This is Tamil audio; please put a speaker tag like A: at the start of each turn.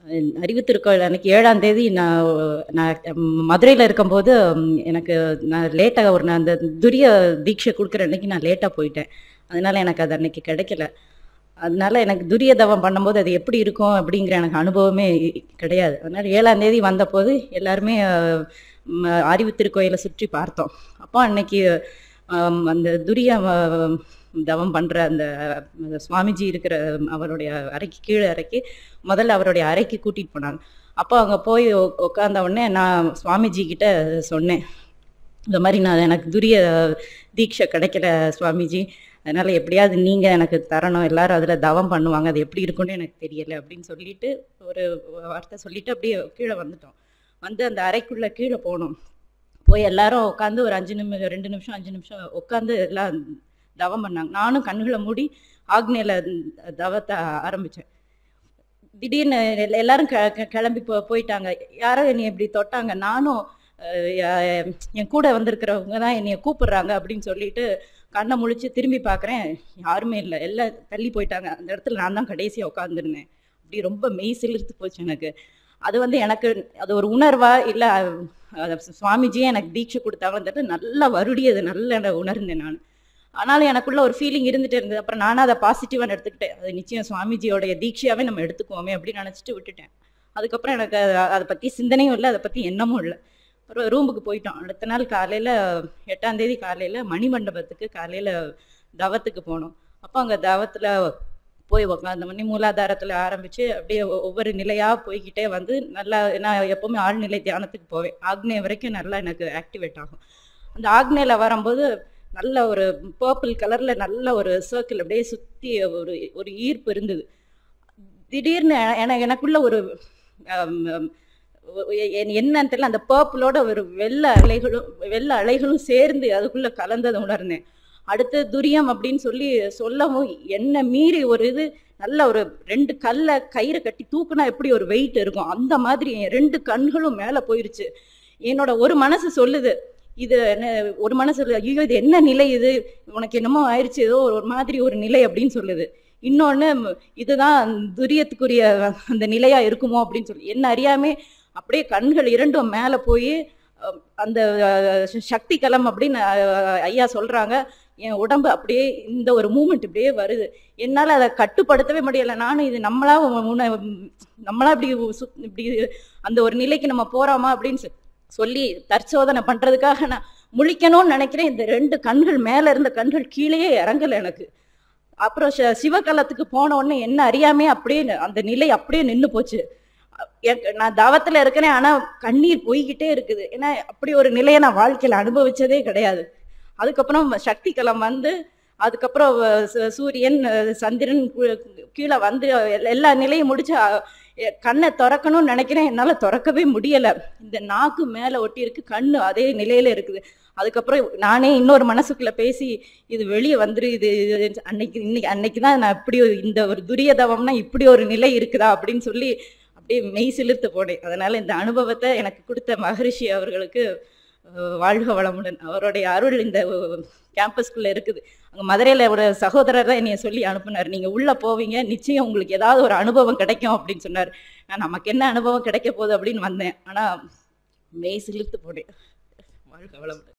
A: அறிவு திருக்கோயில் அன்னைக்கு ஏழாம் தேதி நான் நான் மதுரையில் இருக்கும்போது ம், எனக்கு நான் லேட்டாக ஒரு நான் அந்த துரிய தீட்சை கொடுக்குற அன்னைக்கு நான் லேட்டாக போயிட்டேன் அதனால எனக்கு அது அன்னைக்கு கிடைக்கல அதனால எனக்கு துரிய தவம் பண்ணும்போது அது எப்படி இருக்கும் அப்படிங்கிற எனக்கு அனுபவமே இ- கிடையாது அதனால ஏழாம் தேதி வந்தபோது எல்லாருமே அஹ், ம், அறிவு திருக்கோயிலை சுற்றி பார்த்தோம் அப்போ அன்னைக்கு ஆம், அந்த துரிய அஹ், தவம் பண்ணுற அந்த அஹ், சுவாமிஜி இருக்கிற அவருடைய அறைக்கு கீழே அறைக்கு முதல்ல அவருடைய அறைக்கு கூட்டிகிட்டு போனாங்க அப்போ அங்கே போய் உ- உட்கார்ந்த உடனே நான் சுவாமிஜி கிட்ட சொன்னேன் இந்த மாதிரி நான் எனக்கு துரிய தீட்சை கிடைக்கல சுவாமிஜி அதனால எப்படியாவது நீங்கள் எனக்கு தரணும் எல்லாரும் அதில் தவம் பண்ணுவாங்க அது எப்படி இருக்கும்னு எனக்கு தெரியல அப்படின்னு சொல்லிட்டு ஒரு வார்த்தை சொல்லிட்டு அப்படியே கீழே வந்துட்டோம் வந்து அந்த அறைக்குள்ளே கீழே போனோம் போய் எல்லாரும் உட்காந்து ஒரு அஞ்சு நிமிஷம் ரெண்டு நிமிஷம் அஞ்சு நிமிஷம் உட்காந்து எல்லாம் தவம் பண்ணாங்க நானும் கண்களை மூடி ஆக்னேயில் தவத்தை ஆரம்பித்தேன் திடீர்னு எல்~ எல்லாரும் க க- கிளம்பி போ போயிட்டாங்க யாரோ என்னை இப்படி தொட்டாங்க நானும் அஹ், ய- என் கூட வந்திருக்கிறவங்க தான் என்னைய கூப்பிடுறாங்க அப்படின்னு சொல்லிட்டு கண்ணை முழிச்சு திரும்பி பார்க்குறேன் யாருமே இல்லை எல்லாம் தள்ளி போயிட்டாங்க அந்த இடத்துல நான் தான் கடைசியாக உட்காந்துருந்தேன் அப்படி ரொம்ப மெய் சிலிர்த்து போச்சு எனக்கு அது வந்து எனக்கு அது ஒரு உணர்வா இல்லை சுவாமிஜியே எனக்கு தீட்சை கொடுத்தாங்கன்றது நல்லா வருடியது நல்லா நான் உணர்ந்தேன் நான் ஆனாலும் எனக்குள்ள ஒரு ஃபீலிங் இருந்துட்டு இருந்தது அப்புறம் நானும் அதை பாசிட்டிவாக எடுத்துக்கிட்டேன் அது நிச்சயம் சுவாமிஜியோடைய தீட்சையாவே நம்ம எடுத்துக்குவோமே அப்படின்னு நினச்சிட்டு விட்டுட்டேன் அதுக்கப்புறம் எனக்கு அத- அதை பற்றி சிந்தனையும் இல்லை அதை பற்றி எண்ணமும் இல்லை அப்புறம் ரூமுக்கு போயிட்டோம் அடுத்த நாள் காலையில் எட்டாம் தேதி காலையில் மணிமண்டபத்துக்கு காலையில் தவத்துக்கு போனோம் அப்போ அங்கே தவத்தில் போய் உட்காந்த மணி மூலாதாரத்தில் ஆரம்பித்து அப்படியே ஒ- ஒவ்வொரு நிலையாக போய்கிட்டே வந்து நல்லா நான் எப்போவுமே ஆழ்நிலை தியானத்துக்கு போவேன் ஆக்னே வரைக்கும் நல்லா எனக்கு ஆக்டிவேட் ஆகும் அந்த ஆக்னேயில் வரும்போது நல்ல ஒரு பர்பிள் கலரில் நல்ல ஒரு சர்க்கிள் அப்படியே சுற்றி ஒரு ஒரு ஈர்ப்பு இருந்தது திடீர்னு என எனக்குள்ள ஒரு ஆம், ஆம், ஒ- எ- எ- என்னன்னு தெரியல அந்த பர்பிளோட ஒரு வெள்ளை அலைகளும் வெள்ளை அலைகளும் சேர்ந்து அதுக்குள்ள கலந்ததை உணர்ந்தேன் அடுத்து துரியம் அப்படின்னு சொல்லி சொல்லவும் என்ன மீறி ஒரு இது நல்ல ஒரு ரெண்டு கல்லை கயிறை கட்டி தூக்குனா எப்படி ஒரு வெயிட் இருக்கும் அந்த மாதிரி என் ரெண்டு கண்களும் மேலே போயிருச்சு என்னோட ஒரு மனசு சொல்லுது இது என்ன ஒரு மனசு சொல்லுது ஐயோ இது என்ன நிலை இது உனக்கு என்னமோ ஆயிடுச்சு ஏதோ ஒரு மாதிரி ஒரு நிலை அப்படின்னு சொல்லுது இன்னொன்று இதுதான் துரியத்துக்குரிய அந்த நிலையா இருக்குமோ அப்படின்னு சொல்லி என்ன அறியாமே அப்படியே கண்கள் இரண்டும் மேலே போய் அஹ், அந்த அஹ், சக்தி கலம் அப்படின்னு அஹ், ஐயா சொல்றாங்க என் உடம்பு அப்படியே இந்த ஒரு மூமெண்ட் இப்படியே வருது என்னால் அதை கட்டுப்படுத்தவே முடியலை நானும் இது நம்மளா உண நம்மளா இப்படி சு- இப்படி அந்த ஒரு நிலைக்கு நம்ம போறோமா அப்படின்னு சொ- சொல்லி தற்சோதனை பண்றதுக்காக நான் முழிக்கணும்னு நினைக்கிறேன் இந்த ரெண்டு கண்கள் மேல இருந்த கண்கள் கீழேயே இறங்கல எனக்கு அப்புறம் ச- சிவகலத்துக்கு போன உடனே என்ன அறியாமே அப்படியே நி- அந்த நிலை அப்படியே நின்று போச்சு எனக்கு- நான் தவத்துல இருக்கிறேன் ஆனா கண்ணீர் போய்கிட்டே இருக்குது ஏன்னா அப்படி ஒரு நிலையை நான் வாழ்க்கையில அனுபவிச்சதே கிடையாது அதுக்கப்புறம் சக்தி கலம் வந்து அதுக்கப்புறம் வ- ச- சூரியன் அஹ், சந்திரன் கு- கீழே வந்து எல்~ எல்லா நிலையும் முடிச்சு அஹ், எ- கண்ணை திறக்கணும்னு நினைக்கிறேன் என்னால திறக்கவே முடியல இந்த நாக்கு மேல ஒட்டி இருக்கு கண்ணு அதே நிலையில இருக்குது அதுக்கப்புறம் நானே இன்னொரு மனசுக்குள்ள பேசி இது வெளியே வந்துரு இது இது அன்னைக்கு இன்னைக்கு அன்னைக்கு தான் நான் இப்படி ஒரு- இந்த ஒரு துரியதவம்னா இப்படி ஒரு நிலை இருக்குதா அப்படின்னு சொல்லி அப்படியே மெய் சிலிர்த்து போனேன் அதனால இந்த அனுபவத்தை எனக்கு கொடுத்த மகரிஷி அவர்களுக்கு அஹ், வாழ்க வளமுடன் அவருடைய அருள் இந்த கேம்பஸ்குள்ள இருக்குது அங்கே மதுரையில் ஒரு சகோதரர் தான் என்னைய சொல்லி அனுப்புனார் நீங்கள் உள்ளே போவீங்க நிச்சயம் உங்களுக்கு ஏதாவது ஒரு அனுபவம் கிடைக்கும் அப்படின்னு சொன்னார் நான் நமக்கு என்ன அனுபவம் கிடைக்க போகுது அப்படின்னு வந்தேன் ஆனால் மெய் சிலிர்த்து போனேன் வாழ்க வளமுடன்